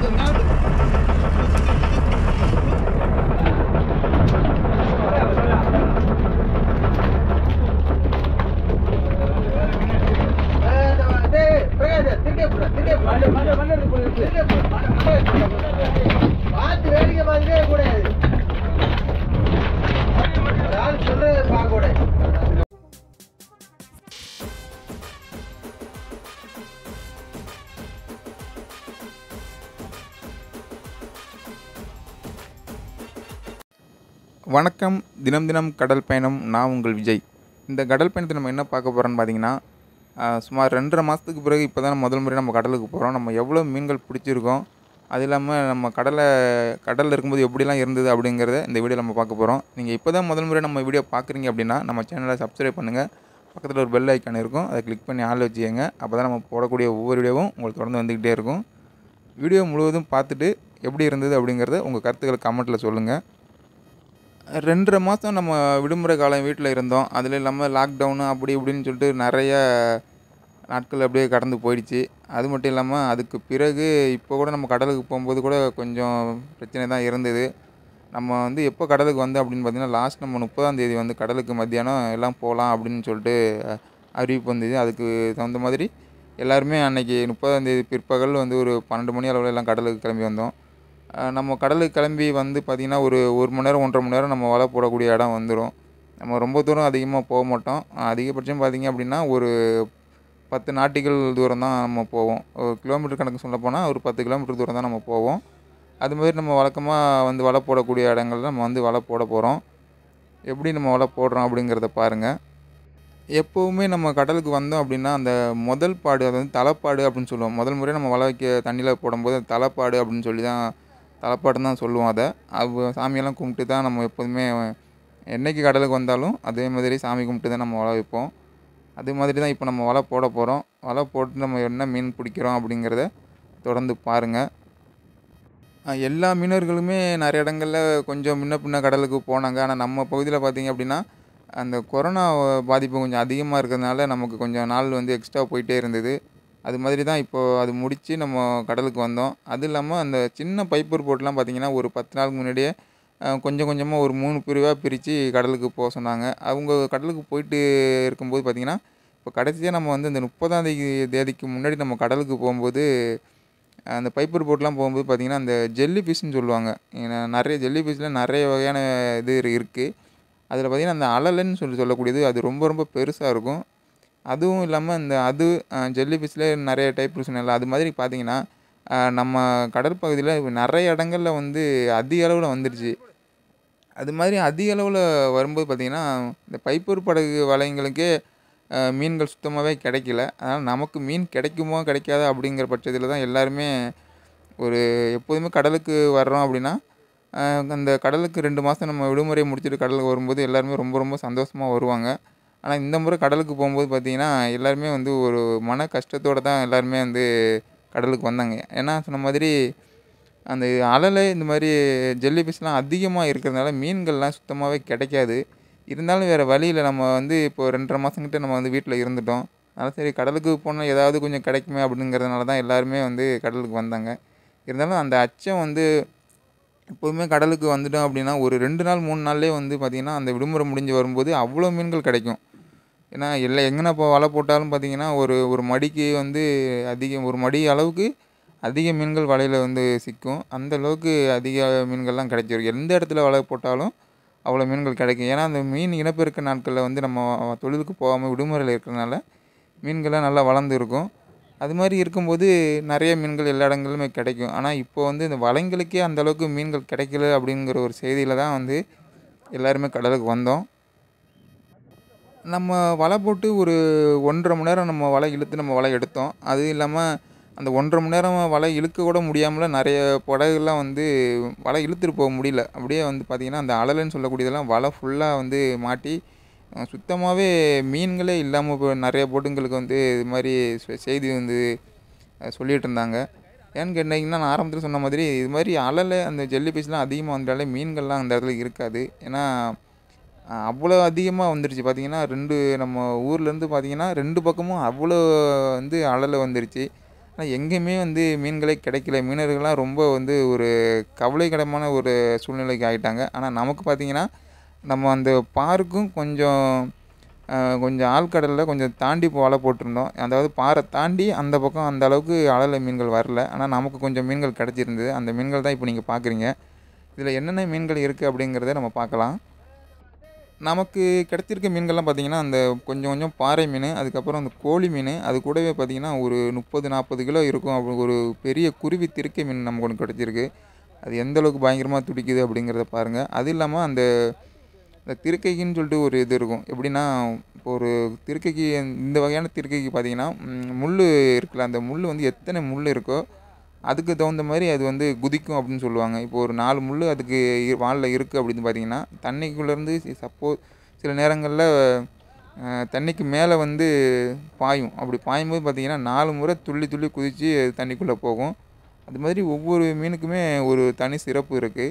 பார்த்து வேடிக்கை பார்த்துட்டே கூடாது ஒரு ஆள் சொல்றது பார்க்க கூடாது வணக்கம் தினம் தினம் கடல் பயணம் நான் உங்கள் விஜய் இந்த கடல் பயணத்தை நம்ம என்ன பார்க்க போகிறோன்னு பார்த்தீங்கன்னா ஆஹ், சுமார் ரெண்டரை மாதத்துக்கு பிறகு இப்போ தான் முதல் முறை நம்ம கடலுக்கு போகிறோம் நம்ம எவ்வளோ மீன்கள் பிடிச்சிருக்கோம் அது இல்லாமல் நம்ம கடலை கடலில் இருக்கும்போது எப்படிலாம் இருந்தது அப்படிங்கிறத இந்த வீடியோ நம்ம பார்க்க போகிறோம் நீங்கள் இப்போ தான் முதல் முறை நம்ம வீடியோ பார்க்குறீங்க அப்படின்னா நம்ம சேனலை சப்ஸ்கிரைப் பண்ணுங்கள் பக்கத்தில் ஒரு பெல் ஐக்கான் இருக்கும் அதை கிளிக் பண்ணி ஆள் வச்சுக்கோங்க அப்போ தான் நம்ம போடக்கூடிய ஒவ்வொரு வீடியோவும் உங்களுக்கு தொடர்ந்து வந்துக்கிட்டே இருக்கும் வீடியோ முழுவதும் பார்த்துட்டு எப்படி இருந்தது அப்படிங்கிறத உங்கள் கருத்துக்களை கமெண்ட்டில் சொல்லுங்கள் ரெண்டரை மாதம் நம்ம விடுமுறை காலம் வீட்டில் இருந்தோம் அதில் இல்லாமல் லாக்டவுனு அப்படி இப்படின்னு சொல்லிட்டு நிறைய நாட்கள் அப்படியே கடந்து போயிடுச்சு அது மட்டும் இல்லாமல் அதுக்கு பிறகு இப்போ கூட நம்ம கடலுக்கு போகும்போது கூட கொஞ்சம் பிரச்சனை தான் இருந்தது நம்ம வந்து எப்போ கடலுக்கு வந்தோம் அப்படின்னு பார்த்தீங்கன்னா லாஸ்ட் நம்ம முப்பதாம் தேதி வந்து கடலுக்கு மத்தியானம் எல்லாம் போகலாம் அப்படின்னு சொல்லிட்டு அஹ், அறிவிப்பு வந்தது அதுக்கு தகுந்த மாதிரி எல்லாருமே அன்னைக்கு முப்பதாம் தேதி பிற்பகல் வந்து ஒரு பன்னெண்டு மணி அளவில் எல்லாம் கடலுக்கு கிளம்பி வந்தோம் அஹ் நம்ம கடலுக்கு கிளம்பி வந்து பார்த்திங்கன்னா ஒரு ஒரு மணி நேரம் ஒன்றரை மணி நேரம் நம்ம வலை போடக்கூடிய இடம் வந்துடும் நம்ம ரொம்ப தூரம் அதிகமாக போக மாட்டோம் அஹ் அதிகபட்சம் பார்த்திங்க அப்படின்னா ஒரு பத்து நாட்டிகள் தூரம் தான் நம்ம போவோம் ஒரு கிலோமீட்டர் கணக்கு சொல்ல போனால் ஒரு பத்து கிலோமீட்டர் தூரம் தான் நம்ம போவோம் அது மாதிரி நம்ம வழக்கமாக வந்து வலை போடக்கூடிய இடங்கள்ல நம்ம வந்து வலை போட போகிறோம் எப்படி நம்ம வலை போடுறோம் அப்படிங்கிறத பாருங்கள் எப்போவுமே நம்ம கடலுக்கு வந்தோம் அப்படின்னா அந்த முதல் பாடு அது வந்து தலைப்பாடு அப்படின்னு சொல்லுவோம் முதல் முறை நம்ம வலை வைக்க தண்ணியில் போடும்போது அது தலைப்பாடு அப்படின்னு சொல்லி தான் தலைப்பாடுன்னு தான் சொல்லுவோம் அதை அது சாமியெல்லாம் கும்பிட்டு தான் நம்ம எப்போதுமே என்னைக்கு கடலுக்கு வந்தாலும் அதே மாதிரி சாமி கும்பிட்டு தான் நம்ம வலை வைப்போம் அது மாதிரி தான் இப்போ நம்ம வலை போட போகிறோம் வலை போட்டு நம்ம என்ன மீன் பிடிக்கிறோம் அப்படிங்கிறத தொடர்ந்து பாருங்கள் அஹ் எல்லா மீனவர்களுமே நிறைய இடங்களில் கொஞ்சம் முன்ன பின்ன கடலுக்கு போனாங்க ஆனால் நம்ம பகுதியில் பார்த்தீங்க அப்படின்னா அந்த கொரோனா பாதிப்பு கொஞ்சம் அதிகமாக இருக்கிறதுனால நமக்கு கொஞ்சம் நாள் வந்து எக்ஸ்ட்ரா போயிட்டே இருந்தது அது மாதிரி தான் இப்போது அது முடித்து நம்ம கடலுக்கு வந்தோம் அது இல்லாமல் அந்த சின்ன பைப்பர் போட்லாம் பார்த்தீங்கன்னா ஒரு பத்து நாளுக்கு முன்னாடியே அஹ், கொஞ்சம் கொஞ்சமாக ஒரு மூணு பிரிவாக பிரித்து கடலுக்கு போக சொன்னாங்க அவங்க கடலுக்கு போயிட்டு இருக்கும்போது பார்த்திங்கன்னா இப்போ கடைசியாக நம்ம வந்து இந்த முப்பதாம் தேதி தேதிக்கு முன்னாடி நம்ம கடலுக்கு போகும்போது அந்த பைப்பர் போட்லாம் போகும்போது பார்த்திங்கன்னா அந்த ஜெல்லி ஃபிஷ்னு சொல்லுவாங்க ஏன்னா நிறைய ஜெல்லி ஃபிஷ்ஷில் நிறைய வகையான இது இருக்குது அதில் பார்த்திங்கன்னா அந்த அலலன்னு சொல்லி சொல்லக்கூடியது அது ரொம்ப ரொம்ப பெருசாக இருக்கும் அதுவும் இல்லாமல் இந்த அது ஜெல்லி ஃபிஷ்ஷில் நிறைய டைப் சொன்னல அது மாதிரி பார்த்திங்கன்னா அஹ், நம்ம கடல் பகுதியில் நிறைய இடங்கள்ல வந்து அதிக அளவில் வந்துடுச்சு அது மாதிரி அதிக அளவில் வரும்போது பார்த்திங்கன்னா இந்த பைப்பர் படகு வலைங்களுக்கே அஹ், மீன்கள் சுத்தமாகவே கிடைக்கல அதனால் நமக்கு மீன் கிடைக்குமோ கிடைக்காதா அப்படிங்கிற பட்சத்தில் தான் எல்லாருமே ஒரு எப்போதுமே கடலுக்கு வர்றோம் அப்படின்னா அஹ், அந்த கடலுக்கு ரெண்டு மாதம் நம்ம விடுமுறை முடிச்சுட்டு கடலுக்கு வரும்போது எல்லாருமே ரொம்ப ரொம்ப சந்தோஷமாக வருவாங்க ஆனால் இந்த முறை கடலுக்கு போகும்போது பார்த்திங்கன்னா எல்லாருமே வந்து ஒரு மன கஷ்டத்தோடு தான் எல்லாருமே வந்து கடலுக்கு வந்தாங்க ஏன்னா சொன்ன மாதிரி அந்த அலலை இந்த மாதிரி ஜெல்லி ஃபிஷ்லாம் அதிகமாக இருக்கிறதுனால மீன்கள்லாம் சுத்தமாகவே கிடைக்காது இருந்தாலும் வேறு வழியில் நம்ம வந்து இப்போ ரெண்டரை மாதங்கிட்ட நம்ம வந்து வீட்டில் இருந்துட்டோம் அதனால் சரி கடலுக்கு போனால் ஏதாவது கொஞ்சம் கிடைக்குமே அப்படிங்கிறதுனால தான் எல்லாருமே வந்து கடலுக்கு வந்தாங்க இருந்தாலும் அந்த அச்சம் வந்து எப்போதுமே கடலுக்கு வந்துட்டோம் அப்படின்னா ஒரு ரெண்டு நாள் மூணு நாள்லேயே வந்து பார்த்திங்கன்னா அந்த விடுமுறை முடிஞ்சு வரும்போது அவ்வளோ மீன்கள் கிடைக்கும் ஏன்னா எல்லா எங்கன இப்போ வலை போட்டாலும் பார்த்திங்கன்னா ஒரு ஒரு மடிக்கு வந்து அதிகம் ஒரு மடி அளவுக்கு அதிக மீன்கள் வலையில் வந்து சிக்கும் அந்த அளவுக்கு அதிக மீன்கள்லாம் கிடைச்சிருக்கு எந்த இடத்துல வலை போட்டாலும் அவ்வளோ மீன்கள் கிடைக்கும் ஏன்னா அந்த மீன் இனப்பெருக்க நாட்களில் வந்து நம்ம தொழிலுக்கு போகாமல் விடுமுறையில் இருக்கிறதுனால மீன்கள்லாம் நல்லா வளர்ந்து இருக்கும் அது மாதிரி இருக்கும்போது நிறைய மீன்கள் எல்லா இடங்களிலுமே கிடைக்கும் ஆனால் இப்போ வந்து இந்த வலைங்களுக்கே அந்த அளவுக்கு மீன்கள் கிடைக்கல அப்படிங்கிற ஒரு செய்தியில் தான் வந்து எல்லாருமே கடலுக்கு வந்தோம் நம்ம வலை போட்டு ஒரு ஒன்றரை மணி நேரம் நம்ம வலை இழுத்து நம்ம வலை எடுத்தோம் அது இல்லாமல் அந்த ஒன்றரை மணி நேரம் வலை இழுக்க கூட முடியாமல் நிறைய படகுலாம் வந்து வலை இழுத்துட்டு போக முடியல அப்படியே வந்து பார்த்திங்கன்னா அந்த அலலுன்னு சொல்லக்கூடியதெல்லாம் வலை ஃபுல்லாக வந்து மாட்டி சுத்தமாகவே மீன்களே இல்லாமல் இப்போ நிறைய போட்டுங்களுக்கு வந்து இது மாதிரி செ- செய்தி வந்து அஹ், சொல்லிட்டு இருந்தாங்க ஏன்னு கேட்டிங்கன்னா நான் ஆரம்பத்தில் சொன்ன மாதிரி இது மாதிரி அலலை அந்த ஜெல்லி ஃபிஷ்லாம் அதிகமாக வந்துட்டாலே மீன்கள்லாம் அந்த இடத்துல இருக்காது ஏன்னா அஹ், அவ்வளோ அதிகமாக வந்துருச்சு பார்த்தீங்கன்னா ரெண்டு நம்ம ஊர்லேருந்து பார்த்தீங்கன்னா ரெண்டு பக்கமும் அவ்வளோ வந்து அலலை வந்துருச்சு ஆனால் எங்கேயுமே வந்து மீன்களே கிடைக்கல மீனவர்கள்லாம் ரொம்ப வந்து ஒரு கவலைக்கிடமான ஒரு சூழ்நிலைக்கு ஆகிட்டாங்க ஆனால் நமக்கு பார்த்திங்கன்னா நம்ம அந்த பாருக்கும் கொஞ்சம் அஹ், கொஞ்சம் ஆழ்கடலில் கொஞ்சம் தாண்டி இப்போ வலை போட்டிருந்தோம் அதாவது பாறை தாண்டி அந்த பக்கம் அந்த அளவுக்கு அழல மீன்கள் வரல ஆனால் நமக்கு கொஞ்சம் மீன்கள் கிடச்சிருந்தது அந்த மீன்கள் தான் இப்போ நீங்கள் பார்க்குறீங்க இதில் என்னென்ன மீன்கள் இருக்குது அப்படிங்கிறத நம்ம பார்க்கலாம் நமக்கு கிடைச்சிருக்க மீன்கள்லாம் பார்த்தீங்கன்னா அந்த கொஞ்சம் கொஞ்சம் பாறை மீன் அதுக்கப்புறம் அந்த கோழி மீன் அது கூடவே பார்த்தீங்கன்னா ஒரு முப்பது நாற்பது கிலோ இருக்கும் அப்படி ஒரு பெரிய குருவி திருக்கை மீன் நமக்கு ஒன்று கிடச்சிருக்கு அது எந்த அளவுக்கு பயங்கரமாக துடிக்குது அப்படிங்கிறத பாருங்கள் அது இல்லாமல் அந்த இந்த திருக்கைக்குன்னு சொல்லிட்டு ஒரு இது இருக்கும் எப்படின்னா இப்போ ஒரு திருக்கைக்கு இந்த வகையான திருக்கைக்கு பார்த்தீங்கன்னா ம், முள் இருக்குல்ல அந்த முள் வந்து எத்தனை முள் இருக்கோ அதுக்கு தகுந்த மாதிரி அது வந்து குதிக்கும் அப்படின்னு சொல்லுவாங்க இப்போ ஒரு நாலு முள் அதுக்கு இ- வாலில் இருக்குது அப்படின்னு பார்த்தீங்கன்னா தண்ணிக்குள்ளேருந்து சப்போஸ் சில நேரங்களில் தண்ணிக்கு மேலே வந்து பாயும் அப்படி பாயும்போது பார்த்தீங்கன்னா நாலு முறை துள்ளி துள்ளி குதித்து தண்ணிக்குள்ளே போகும் அது மாதிரி ஒவ்வொரு மீனுக்குமே ஒரு தனி சிறப்பு இருக்குது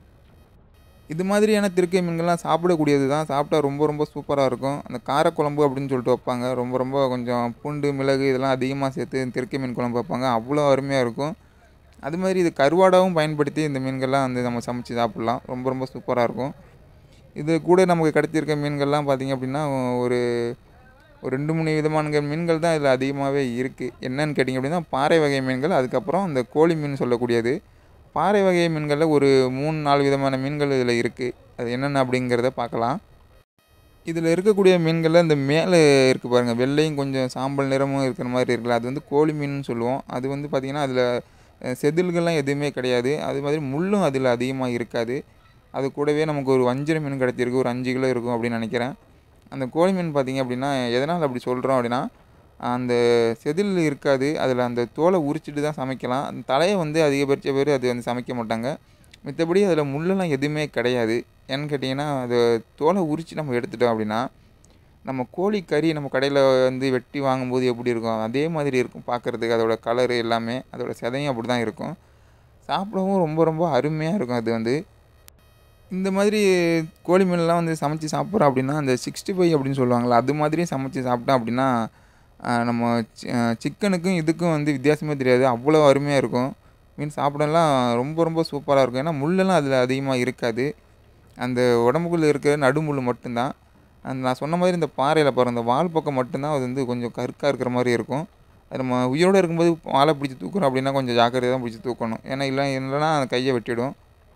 இது மாதிரியான திருக்கை மீன்கள்லாம் சாப்பிடக்கூடியது தான் சாப்பிட்டா ரொம்ப ரொம்ப சூப்பராக இருக்கும் அந்த காரக்குழம்பு அப்படின்னு சொல்லிட்டு வைப்பாங்க ரொம்ப ரொம்ப கொஞ்சம் பூண்டு மிளகு இதெல்லாம் அதிகமாக சேர்த்து திருக்கை மீன் குழம்பு வைப்பாங்க அவ்வளோ அருமையாக இருக்கும் அது மாதிரி இது கருவாடாவும் பயன்படுத்தி இந்த மீன்கள்லாம் வந்து நம்ம சமைச்சு சாப்பிட்லாம் ரொம்ப ரொம்ப சூப்பராக இருக்கும் இது கூட நமக்கு கிடைச்சிருக்க மீன்கள்லாம் பார்த்திங்க அப்படின்னா ஒரு ஒரு ரெண்டு மூணு விதமான மீன்கள் தான் இதில் அதிகமாகவே இருக்குது என்னன்னு கேட்டிங்க அப்படின்னா பாறை வகை மீன்கள் அதுக்கப்புறம் அந்த கோழி மீன் சொல்லக்கூடியது பாறை வகை மீன்களில் ஒரு மூணு நாலு விதமான மீன்கள் இதில் இருக்குது அது என்னென்ன அப்படிங்கிறத பார்க்கலாம் இதில் இருக்கக்கூடிய மீன்களில் இந்த மேலே இருக்குது பாருங்கள் வெள்ளையும் கொஞ்சம் சாம்பல் நிறமும் இருக்கிற மாதிரி இருக்குல்ல அது வந்து கோழி மீன் சொல்லுவோம் அது வந்து பார்த்திங்கன்னா அதில் செதில்கள்லாம் எதுவுமே கிடையாது அது மாதிரி முள்ளும் அதில் அதிகமாக இருக்காது அது கூடவே நமக்கு ஒரு வஞ்சிர மீன் கிடச்சிருக்கு ஒரு அஞ்சு கிலோ இருக்கும் அப்படின்னு நினைக்கிறேன் அந்த கோழி மீன் பார்த்திங்க அப்படின்னா எதனால் அப்படி சொல்கிறோம் அப்படின்னா அந்த செதில் இருக்காது அதில் அந்த தோலை உரிச்சிட்டு தான் சமைக்கலாம் அந்த தலையை வந்து அதிகபட்ச பேர் அது வந்து சமைக்க மாட்டாங்க மித்தபடி அதில் முள்ளெல்லாம் எதுவுமே கிடையாது ஏன்னு கேட்டிங்கன்னா அது தோலை உரித்து நம்ம எடுத்துட்டோம் அப்படின்னா நம்ம கோழி கறி நம்ம கடையில் வந்து வெட்டி வாங்கும்போது எப்படி இருக்கும் அதே மாதிரி இருக்கும் பார்க்குறதுக்கு அதோட கலரு எல்லாமே அதோட செதையும் அப்படி தான் இருக்கும் சாப்பிடவும் ரொம்ப ரொம்ப அருமையாக இருக்கும் அது வந்து இந்த மாதிரி கோழி மீன்லாம் வந்து சமைச்சு சாப்பிட்றோம் அப்படின்னா அந்த சிக்ஸ்டி ஃபைவ் அப்படின்னு சொல்லுவாங்கள்ல அது மாதிரியும் சமைச்சு சாப்பிட்டோம் அப்படின்னா ஆஹ், நம்ம சி- ஆஹ், சிக்கனுக்கும் இதுக்கும் வந்து வித்தியாசமே தெரியாது அவ்வளோ அருமையாக இருக்கும் மீன் சாப்பிடலாம் ரொம்ப ரொம்ப சூப்பராக இருக்கும் ஏன்னா முள்ளெல்லாம் அதில் அதிகமாக இருக்காது அந்த உடம்புக்குள்ளே இருக்கிற நடுமுள் மட்டும்தான் அந்த நான் சொன்ன மாதிரி இந்த பாறையில் பாருங்க இந்த வால் பக்கம் மட்டும்தான் அது வந்து கொஞ்சம் கருக்காக இருக்கிற மாதிரி இருக்கும் அது நம்ம உயிரோடு இருக்கும்போது வாழை பிடிச்சி தூக்குறோம் அப்படின்னா கொஞ்சம் ஜாக்கிரதையாக தான் பிடிச்சி தூக்கணும் ஏன்னா இல்லை இல்லைன்னா அந்த கையை வெட்டிடும்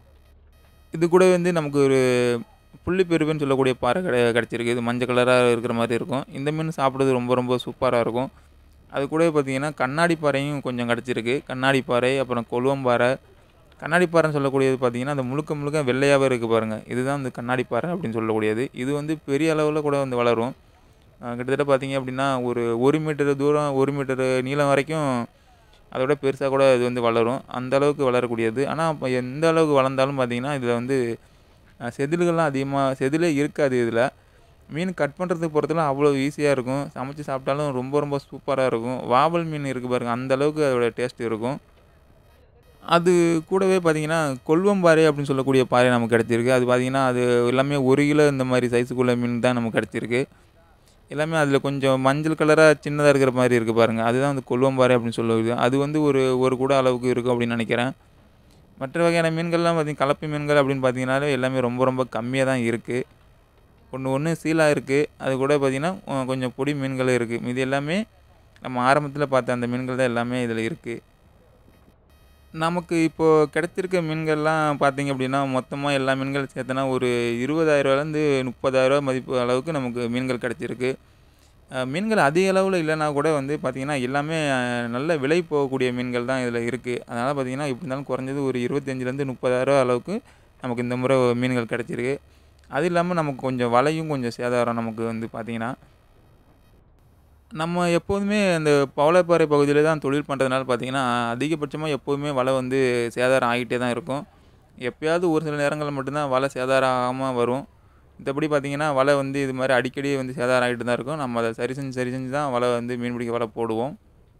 இது கூட வந்து நமக்கு ஒரு புள்ளி பெருவுன்னு சொல்லக்கூடிய பாறை கிடை கிடச்சிருக்கு இது மஞ்சள் கலராக இருக்கிற மாதிரி இருக்கும் இந்த மீன் சாப்பிட்றது ரொம்ப ரொம்ப சூப்பராக இருக்கும் அது கூட பார்த்தீங்கன்னா கண்ணாடி பாறையும் கொஞ்சம் கிடச்சிருக்கு கண்ணாடி பாறை அப்புறம் கொலுவம்பாறை கண்ணாடி பாறைன்னு சொல்லக்கூடியது பார்த்தீங்கன்னா அந்த முழுக்க முழுக்க வெள்ளையாகவே இருக்குது பாருங்கள் இதுதான் இந்த கண்ணாடி பாறை அப்படின்னு சொல்லக்கூடியது இது வந்து பெரிய அளவில் கூட வந்து வளரும் அஹ் கிட்டத்தட்ட பார்த்தீங்க அப்படின்னா ஒரு ஒரு மீட்டர் தூரம் ஒரு மீட்டர் நீளம் வரைக்கும் அதோட பெருசாக கூட இது வந்து வளரும் அந்த அளவுக்கு வளரக்கூடியது ஆனால் இப்போ எந்த அளவுக்கு வளர்ந்தாலும் பார்த்தீங்கன்னா இதில் வந்து அஹ், செதில்கள்லாம் அதிகமாக செதிலே இருக்காது இதில் மீன் கட் பண்ணுறதுக்கு பொறுத்தலாம் அவ்வளோ ஈஸியாக இருக்கும் சமைச்சு சாப்பிட்டாலும் ரொம்ப ரொம்ப சூப்பராக இருக்கும் வாவல் மீன் இருக்குது பாருங்கள் அந்த அளவுக்கு அதோட டேஸ்ட் இருக்கும் அது கூடவே பார்த்தீங்கன்னா கொல்வம்பாறை அப்படின்னு சொல்லக்கூடிய பாறை நமக்கு கிடச்சிருக்கு அது பார்த்தீங்கன்னா அது எல்லாமே ஒரு கிலோ இந்த மாதிரி சைஸுக்குள்ள மீன் தான் நமக்கு கிடச்சிருக்கு எல்லாமே அதில் கொஞ்சம் மஞ்சள் கலராக சின்னதாக இருக்கிற மாதிரி இருக்குது பாருங்கள் அதுதான் வந்து கொல்வம்பாறை அப்படின்னு சொல்லுவது அது வந்து ஒரு ஒரு கூட அளவுக்கு இருக்கும் அப்படின்னு நினைக்கிறேன் மற்ற வகையான மீன்கள்லாம் பார்த்திங்க கலப்பை மீன்கள் அப்படின்னு பார்த்தீங்கன்னாலே எல்லாமே ரொம்ப ரொம்ப கம்மியாக தான் இருக்குது ஒன்று ஒன்று சீலா இருக்குது அது கூட பார்த்திங்கன்னா அஹ், கொஞ்சம் பொடி மீன்கள் இருக்குது இது எல்லாமே நம்ம ஆரம்பத்தில் பார்த்த அந்த மீன்கள் தான் எல்லாமே இதில் இருக்குது நமக்கு இப்போது கிடைச்சிருக்க மீன்கள்லாம் பார்த்தீங்க அப்படின்னா மொத்தமாக எல்லா மீன்கள் சேர்த்தனா ஒரு இருபதாயிரரூவாலேருந்து முப்பதாயிரரூவா மதிப்பு அளவுக்கு நமக்கு மீன்கள் கிடச்சிருக்கு அஹ் மீன்கள் அதிக அளவில் இல்லைனா கூட வந்து பார்த்திங்கன்னா எல்லாமே அஹ், நல்ல விலை போகக்கூடிய மீன்கள் தான் இதில் இருக்குது அதனால் பார்த்திங்கன்னா எப்படி இருந்தாலும் குறைஞ்சது ஒரு இருபத்தஞ்சிலேருந்து முப்பதாயிரரூவா அளவுக்கு நமக்கு இந்த முறை மீன்கள் கிடச்சிருக்கு அது இல்லாமல் நமக்கு கொஞ்சம் வலையும் கொஞ்சம் சேதாரம் நமக்கு வந்து பார்த்திங்கன்னா நம்ம எப்போதுமே அந்த பவளப்பாறை பகுதியில் தான் தொழில் பண்ணுறதுனால பார்த்தீங்கன்னா அதிகபட்சமாக எப்போதுமே வலை வந்து சேதாரம் ஆகிட்டே தான் இருக்கும் எப்பயாவது ஒரு சில நேரங்களில் மட்டும்தான் வலை சேதாரம் ஆகாமல் வரும் மத்தபடி பார்த்தீங்கன்னா வலை வந்து இது மாதிரி அடிக்கடி வந்து சேதாரம் ஆகிட்டு தான் இருக்கும் நம்ம அதை சரி செஞ்சு சரி செஞ்சு தான் வலை வந்து மீன் பிடிக்க வலை போடுவோம்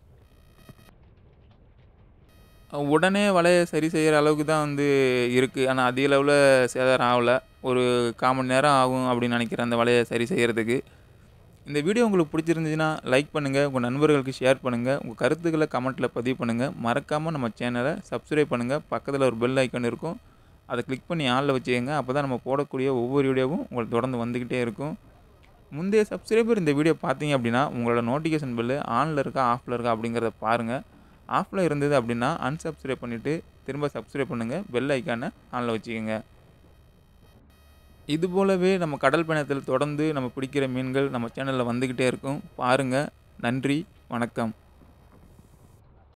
உடனே வலையை சரி செய்கிற அளவுக்கு தான் வந்து இருக்குது ஆனால் அதிக அளவில் சேதாரம் ஆகலை ஒரு கால் மணி நேரம் ஆகும் அப்படின்னு நினைக்கிறேன் அந்த வலையை சரி செய்கிறதுக்கு இந்த வீடியோ உங்களுக்கு பிடிச்சிருந்துச்சுன்னா லைக் பண்ணுங்கள் உங்கள் நண்பர்களுக்கு ஷேர் பண்ணுங்கள் உங்கள் கருத்துக்களை கமெண்ட்டில் பதிவு பண்ணுங்கள் மறக்காமல் நம்ம சேனலை சப்ஸ்கிரைப் பண்ணுங்கள் பக்கத்தில் ஒரு பெல் ஐக்கான் இருக்கும் அதை கிளிக் பண்ணி ஆளில் வச்சுக்கோங்க அப்போ தான் நம்ம போடக்கூடிய ஒவ்வொரு வீடியோவும் உங்களுக்கு தொடர்ந்து வந்துக்கிட்டே இருக்கும் முந்தைய சப்ஸ்கிரைபர் இந்த வீடியோ பார்த்தீங்க அப்படின்னா உங்களோட நோட்டிஃபிகேஷன் பில்லு ஆனில் இருக்கா ஆஃபில் இருக்கா அப்படிங்கிறத பாருங்கள் ஆஃபில் இருந்தது அப்படின்னா அன்சப்ஸ்கிரைப் பண்ணிவிட்டு திரும்ப சப்ஸ்கிரைப் பண்ணுங்கள் பெல் ஐக்கானை ஆனில் வச்சுக்கோங்க இது போலவே நம்ம கடல் பயணத்தில் தொடர்ந்து நம்ம பிடிக்கிற மீன்கள் நம்ம சேனலில் வந்துக்கிட்டே இருக்கும் பாருங்கள் நன்றி வணக்கம்